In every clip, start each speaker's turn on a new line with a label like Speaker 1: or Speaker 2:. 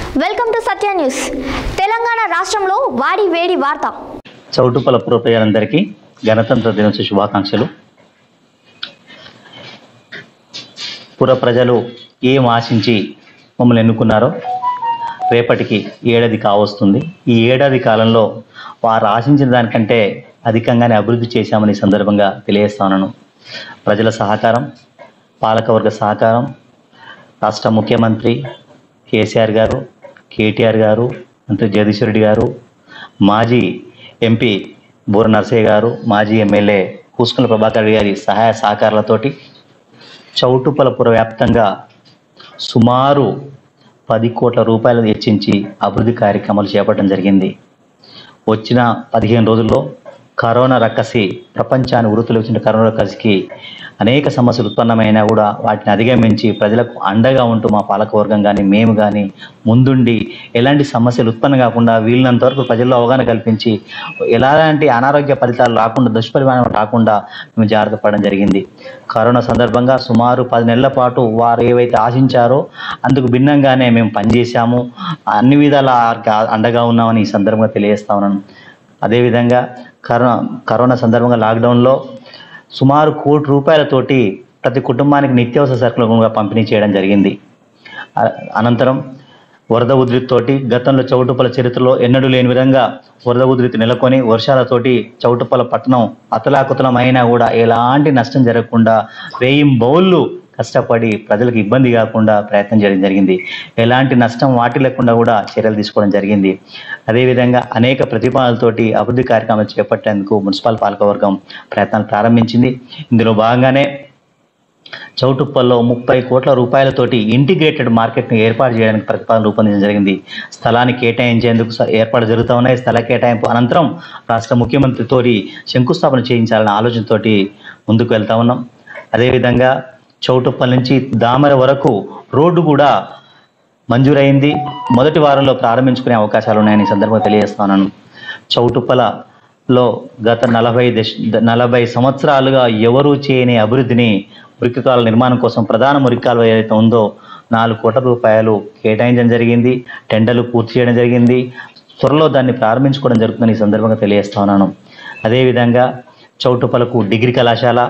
Speaker 1: welcome to Satya news Telangana రాష్ట్రంలో వాడి వేడి వార్త
Speaker 2: చౌటుపల పుర ప్రజలందరికీ గణతంత్ర దినోత్సవ శుభాకాంక్షలు పుర ప్రజలు ఏం ఆశించి మమ్మల్ని ఎన్నుకున్నారో రేపటికి ఏడాది కావస్తుంది ఈ ఏడాది కాలంలో వారు ఆశించిన దానికంటే అధికంగానే అభివృద్ధి చేశామని ఈ సందర్భంగా తెలియజేస్తాను ప్రజల సహకారం పాలకవర్గ సహకారం రాష్ట్ర ముఖ్యమంత్రి కేసీఆర్ గారు కేటీఆర్ గారు మంత్రి జగదీశ్వర రెడ్డి గారు మాజీ ఎంపీ బూర నర్సయ్య గారు మాజీ ఎమ్మెల్యే కూసుకుల ప్రభాకర్ రెడ్డి గారి సహాయ సహకారాలతోటి చౌటుపలపుర వ్యాప్తంగా సుమారు పది కోట్ల రూపాయలు వెచ్చించి అభివృద్ధి కార్యక్రమాలు చేపట్టడం జరిగింది వచ్చిన పదిహేను రోజుల్లో కరోనా రక్కసి ప్రపంచాన్ని వృత్తులు వచ్చిన కరోనా రక్కసికి అనేక సమస్యలు ఉత్పన్నమైనా కూడా వాటిని అధిగమించి ప్రజలకు అండగా ఉంటూ మా పాలకవర్గం కానీ మేము కానీ ముందుండి ఎలాంటి సమస్యలు ఉత్పన్నం కాకుండా వీళ్ళంత వరకు ప్రజల్లో అవగాహన కల్పించి ఎలాంటి అనారోగ్య ఫలితాలు రాకుండా దుష్పరిమాణం రాకుండా మేము జాగ్రత్త పడడం జరిగింది కరోనా సందర్భంగా సుమారు పది నెలల పాటు వారు ఏవైతే ఆశించారో అందుకు భిన్నంగానే మేము పనిచేశాము అన్ని విధాల వారికి అండగా ఉన్నామని ఈ సందర్భంగా తెలియజేస్తా ఉన్నాను అదేవిధంగా కరోనా కరోనా సందర్భంగా లాక్డౌన్లో సుమారు కోటి రూపాయలతోటి ప్రతి కుటుంబానికి నిత్యావసర సరుకులు కూడా పంపిణీ చేయడం జరిగింది అ- అనంతరం వరద ఉధృతితోటి గతంలో చౌటుపల చరిత్రలో ఎన్నడూ లేని విధంగా వరద ఉధృతి నెలకొని వర్షాలతోటి చౌటుపల పట్టణం అతలాకుతలం అయినా కూడా ఎలాంటి నష్టం జరగకుండా వేయి బౌళ్ళు కష్టపడి ప్రజలకు ఇబ్బంది కాకుండా ప్రయత్నం చేయడం జరిగింది ఎలాంటి నష్టం వాటి లేకుండా కూడా చర్యలు తీసుకోవడం జరిగింది అదేవిధంగా అనేక ప్రతిపాదనలతోటి అభివృద్ధి కార్యక్రమాలు చేపట్టేందుకు మున్సిపల్ పాలకవర్గం ప్రయత్నాలు ప్రారంభించింది ఇందులో భాగంగానే చౌటుప్పల్లో ముప్పై కోట్ల రూపాయలతోటి ఇంటిగ్రేటెడ్ మార్కెట్ను ఏర్పాటు చేయడానికి ప్రతిపాదన రూపొందించడం జరిగింది స్థలాన్ని కేటాయించేందుకు స- ఏర్పాటు జరుగుతూ ఉన్నాయి స్థల కేటాయింపు అనంతరం రాష్ట్ర ముఖ్యమంత్రితోటి శంకుస్థాపన చేయించాలనే ఆలోచనతోటి ముందుకు వెళ్తా ఉన్నాం అదేవిధంగా చౌటుప్పల్ నుంచి దామర వరకు రోడ్డు కూడా మంజూరైంది మొదటి వారంలో ప్రారంభించుకునే అవకాశాలు ఉన్నాయని ఈ సందర్భంగా తెలియజేస్తున్నాను చౌటుప్పలలో గత నలభై దశ నలభై సంవత్సరాలుగా ఎవరూ చేయని అభివృద్ధిని మురికికాల నిర్మాణం కోసం ప్రధాన మురికాలు ఏదైతే ఉందో నాలుగు కోట్ల రూపాయలు కేటాయించడం జరిగింది టెండర్లు పూర్తి చేయడం జరిగింది త్వరలో దాన్ని ప్రారంభించుకోవడం జరుగుతుందని ఈ సందర్భంగా తెలియజేస్తా ఉన్నాను అదేవిధంగా చౌటుపలకు డిగ్రీ కళాశాల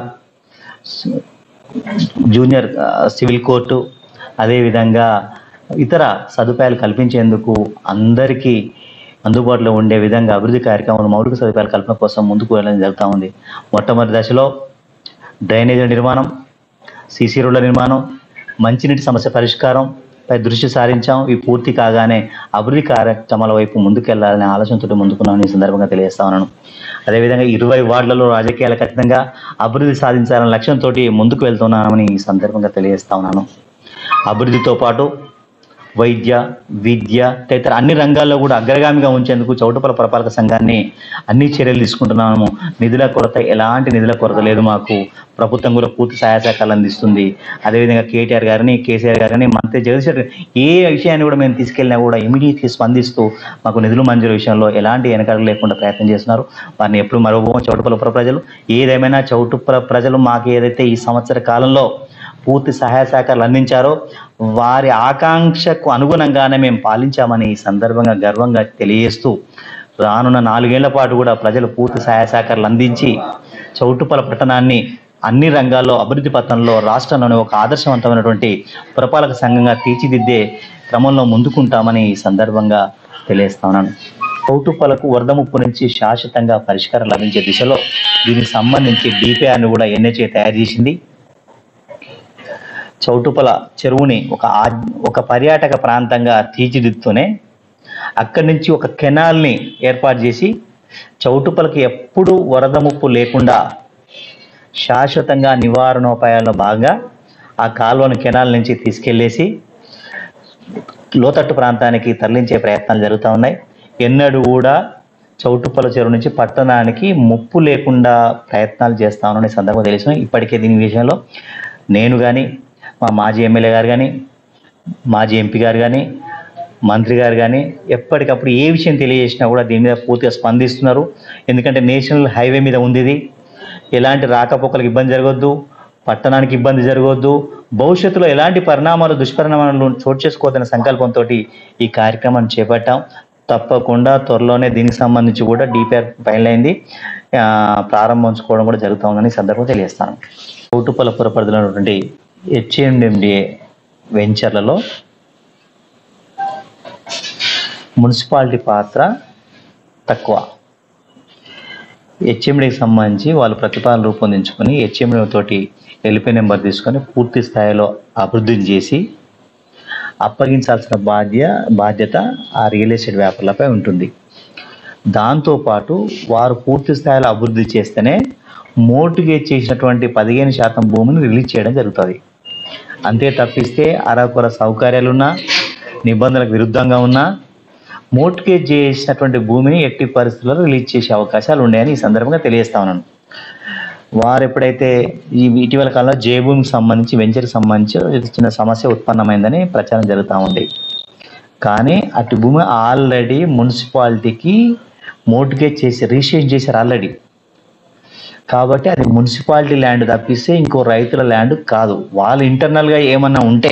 Speaker 2: జూనియర్ ఆ, సివిల్ కోర్టు అదేవిధంగా ఇతర సదుపాయాలు కల్పించేందుకు అందరికీ అందుబాటులో ఉండే విధంగా అభివృద్ధి కార్యక్రమాలు మౌలిక సదుపాయాల కల్పన కోసం ముందుకు వెళ్ళడం జరుగుతూ ఉంది మొట్టమొదటి దశలో డ్రైనేజీల నిర్మాణం సీసీ రోడ్ల నిర్మాణం మంచినీటి సమస్య పరిష్కారం పై దృష్టి సారించాం ఇవి పూర్తి కాగానే అభివృద్ధి కార్యక్రమాల వైపు ముందుకెళ్లాలనే ఆలోచనతో ముందుకున్నాను ఈ సందర్భంగా తెలియజేస్తా ఉన్నాను అదేవిధంగా ఇరవై వార్డులలో రాజకీయాలకు అతీతంగా అభివృద్ధి సాధించాలనే లక్ష్యంతో ముందుకు వెళ్తున్నామని ఈ సందర్భంగా తెలియజేస్తా ఉన్నాను అభివృద్ధితో పాటు వైద్య విద్య తదితర అన్ని రంగాల్లో కూడా అగ్రగామిగా ఉంచేందుకు చౌటుపల పురపాలక సంఘాన్ని అన్ని చర్యలు తీసుకుంటున్నాము నిధుల కొరత ఎలాంటి నిధుల కొరత లేదు మాకు ప్రభుత్వం కూడా పూర్తి సహాయ సహకారాలు అందిస్తుంది అదేవిధంగా కేటీఆర్ గారిని కేసీఆర్ గారిని మంత్రి జగదీశ్వర్ గారిని ఏ విషయాన్ని కూడా మేము తీసుకెళ్ళినా కూడా ఇమీడియట్లీ స్పందిస్తూ మాకు నిధులు మంజూరు విషయంలో ఎలాంటి వెనకడుగు లేకుండా ప్రయత్నం చేస్తున్నారు వారిని ఎప్పుడు మరోభూమం చౌటుపల పుర ప్రజలు ఏదేమైనా చౌటుపల ప్రజలు మాకు ఏదైతే ఈ సంవత్సర కాలంలో పూర్తి సహాయ సహకారాలు అందించారో వారి ఆకాంక్షకు అనుగుణంగానే మేము పాలించామని ఈ సందర్భంగా గర్వంగా తెలియజేస్తూ రానున్న నాలుగేళ్ల పాటు కూడా ప్రజలు పూర్తి సహాయ సహకారాలు అందించి చౌటుపల పట్టణాన్ని అన్ని రంగాల్లో అభివృద్ధి పథంలో రాష్ట్రంలోని ఒక ఆదర్శవంతమైనటువంటి పురపాలక సంఘంగా తీర్చిదిద్దే క్రమంలో ముందుకుంటామని ఈ సందర్భంగా తెలియజేస్తా ఉన్నాను చౌటుప్పలకు వరద ముప్పు నుంచి శాశ్వతంగా పరిష్కారం లభించే దిశలో దీనికి సంబంధించి డిపిఆర్ని కూడా ఎన్హెచ్ఏ తయారు చేసింది చౌటుపల చెరువుని ఒక ఆ- ఒక పర్యాటక ప్రాంతంగా తీర్చిదిద్దుతూనే అక్కడి నుంచి ఒక కెనాల్ని ఏర్పాటు చేసి చౌటుపలకి ఎప్పుడు వరద ముప్పు లేకుండా శాశ్వతంగా నివారణోపాయాల్లో భాగంగా ఆ కాలువను కెనాల్ నుంచి తీసుకెళ్లేసి లోతట్టు ప్రాంతానికి తరలించే ప్రయత్నాలు జరుగుతూ ఉన్నాయి ఎన్నడూ కూడా చౌటుప్పల చెరువు నుంచి పట్టణానికి ముప్పు లేకుండా ప్రయత్నాలు చేస్తా ఉన్నాను ఈ సందర్భంగా తెలిసిన ఇప్పటికే దీని విషయంలో నేను కానీ మా మాజీ ఎమ్మెల్యే గారు కానీ మాజీ ఎంపీ గారు కానీ మంత్రి గారు కానీ ఎప్పటికప్పుడు ఏ విషయం తెలియజేసినా కూడా దీని మీద పూర్తిగా స్పందిస్తున్నారు ఎందుకంటే నేషనల్ హైవే మీద ఉంది ఇది ఎలాంటి రాకపోకలకు ఇబ్బంది జరగొద్దు పట్టణానికి ఇబ్బంది జరగవద్దు భవిష్యత్తులో ఎలాంటి పరిణామాలు దుష్పరిణామాలు చోటు చేసుకోవద్దనే సంకల్పంతో ఈ కార్యక్రమాన్ని చేపట్టాం తప్పకుండా త్వరలోనే దీనికి సంబంధించి కూడా డిపిఆర్ ఫైల్ అయింది ఆ, ప్రారంభించుకోవడం కూడా జరుగుతూ ఉందని ఈ సందర్భంగా తెలియజేస్తాను కౌటుపల్లపుర పరిధిలో ఉన్నటువంటి హెచ్ఎండిఎండిఏ వెంచర్లలో మున్సిపాలిటీ పాత్ర తక్కువ హెచ్ఎండికి సంబంధించి వాళ్ళు ప్రతిపాదన రూపొందించుకొని హెచ్ఎండి తోటి ఎల్పీ నెంబర్ తీసుకొని పూర్తి స్థాయిలో అభివృద్ధిని చేసి అప్పగించాల్సిన బాధ్య బాధ్యత ఆ రియల్ ఎస్టేట్ వ్యాపారులపై ఉంటుంది దాంతోపాటు వారు పూర్తి స్థాయిలో అభివృద్ధి చేస్తేనే మోటిగేట్ చేసినటువంటి పదిహేను శాతం భూమిని రిలీజ్ చేయడం జరుగుతుంది అంతే తప్పిస్తే అరకొర సౌకర్యాలున్నా నిబంధనలకు విరుద్ధంగా ఉన్నా మోటిగేట్ చేసినటువంటి భూమిని ఎట్టి పరిస్థితుల్లో రిలీజ్ చేసే అవకాశాలు ఉన్నాయని ఈ సందర్భంగా తెలియజేస్తా ఉన్నాను వారు ఎప్పుడైతే ఈ ఇటీవల కాలంలో జే భూమికి సంబంధించి వెంచర్కి సంబంధించి చిన్న సమస్య ఉత్పన్నమైందని ప్రచారం జరుగుతూ ఉంది కానీ అటు భూమి ఆల్రెడీ మున్సిపాలిటీకి మోటిగేట్ చేసి రిజిస్ట్రేషన్ చేశారు ఆల్రెడీ కాబట్టి అది మున్సిపాలిటీ ల్యాండ్ తప్పిస్తే ఇంకో రైతుల ల్యాండ్ కాదు వాళ్ళు ఇంటర్నల్గా ఏమన్నా ఉంటే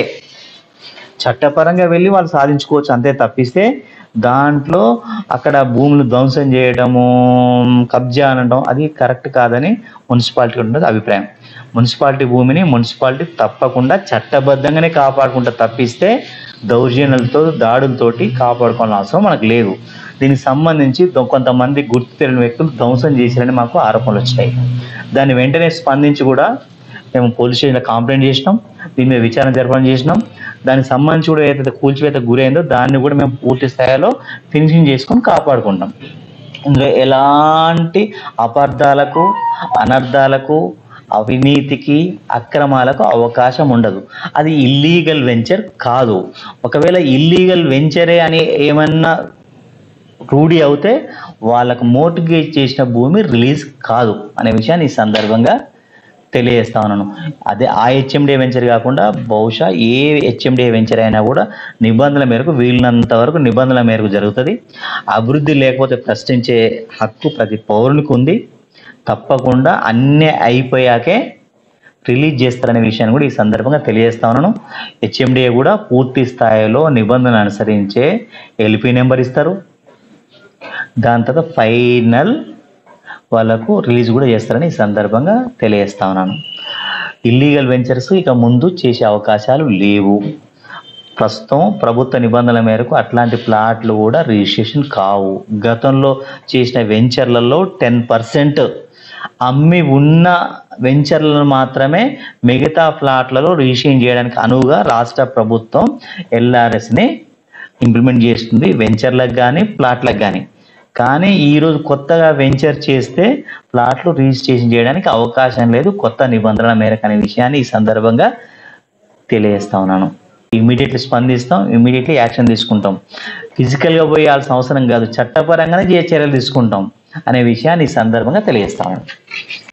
Speaker 2: చట్టపరంగా వెళ్ళి వాళ్ళు సాధించుకోవచ్చు అంతే తప్పిస్తే దాంట్లో అక్కడ భూములు ధ్వంసం చేయడము కబ్జా అనడం అది కరెక్ట్ కాదని మున్సిపాలిటీ ఉంటుంది అభిప్రాయం మున్సిపాలిటీ భూమిని మున్సిపాలిటీ తప్పకుండా చట్టబద్ధంగానే కాపాడుకుంటా తప్పిస్తే దౌర్జన్యాలతో దాడులతోటి కాపాడుకోవాల్సిన అవసరం మనకు లేదు దీనికి సంబంధించి దొ- కొంతమంది గుర్తు తెలియని వ్యక్తులు ధ్వంసం చేశారని మాకు ఆరోపణలు వచ్చినాయి దాన్ని వెంటనే స్పందించి కూడా మేము పోలీస్ స్టేషన్లో కంప్లైంట్ చేసినాం దీని మీద విచారణ జరపడం చేసినాం దానికి సంబంధించి కూడా ఏదైతే కూల్చివేత గురైందో దాన్ని కూడా మేము పూర్తి స్థాయిలో ఫినిషింగ్ చేసుకొని కాపాడుకుంటాం ఇందులో ఎలాంటి అపార్థాలకు అనర్థాలకు అవినీతికి అక్రమాలకు అవకాశం ఉండదు అది ఇల్లీగల్ వెంచర్ కాదు ఒకవేళ ఇల్లీగల్ వెంచరే అని ఏమన్నా రూఢి అవుతే వాళ్ళకు మోటిగేట్ చేసిన భూమి రిలీజ్ కాదు అనే విషయాన్ని ఈ సందర్భంగా తెలియజేస్తా ఉన్నాను అదే ఆ హెచ్ఎండి వెంచర్ కాకుండా బహుశా ఏ హెచ్ఎండి వెంచర్ అయినా కూడా నిబంధనల మేరకు వీళ్ళనంత వరకు నిబంధనల మేరకు జరుగుతుంది అభివృద్ధి లేకపోతే ప్రశ్నించే హక్కు ప్రతి పౌరునికి ఉంది తప్పకుండా అన్నీ అయిపోయాకే రిలీజ్ చేస్తారనే విషయాన్ని కూడా ఈ సందర్భంగా తెలియజేస్తా ఉన్నాను హెచ్ఎండిఏ కూడా పూర్తి స్థాయిలో నిబంధనలు అనుసరించే ఎల్పి నెంబర్ ఇస్తారు దాని తర్వాత ఫైనల్ వాళ్ళకు రిలీజ్ కూడా చేస్తారని ఈ సందర్భంగా తెలియజేస్తా ఉన్నాను ఇల్లీగల్ వెంచర్స్ ఇక ముందు చేసే అవకాశాలు లేవు ప్రస్తుతం ప్రభుత్వ నిబంధనల మేరకు అట్లాంటి ప్లాట్లు కూడా రిజిస్ట్రేషన్ కావు గతంలో చేసిన వెంచర్లలో టెన్ పర్సెంట్ అమ్మి ఉన్న వెంచర్లను మాత్రమే మిగతా ప్లాట్లలో రిజిస్ట్రేషన్ చేయడానికి అనువుగా రాష్ట్ర ప్రభుత్వం ఎల్ఆర్ఎస్ని ఇంప్లిమెంట్ చేస్తుంది వెంచర్లకు కానీ ప్లాట్లకు కానీ కానీ ఈరోజు కొత్తగా వెంచర్ చేస్తే ప్లాట్లు రిజిస్ట్రేషన్ చేయడానికి అవకాశం లేదు కొత్త నిబంధనల మేరకు అనే విషయాన్ని ఈ సందర్భంగా తెలియజేస్తా ఉన్నాను ఇమీడియట్లీ స్పందిస్తాం ఇమీడియట్లీ యాక్షన్ తీసుకుంటాం ఫిజికల్గా పోయాల్సిన అవసరం కాదు చట్టపరంగానే చే- చర్యలు తీసుకుంటాం అనే విషయాన్ని ఈ సందర్భంగా తెలియజేస్తా ఉన్నాను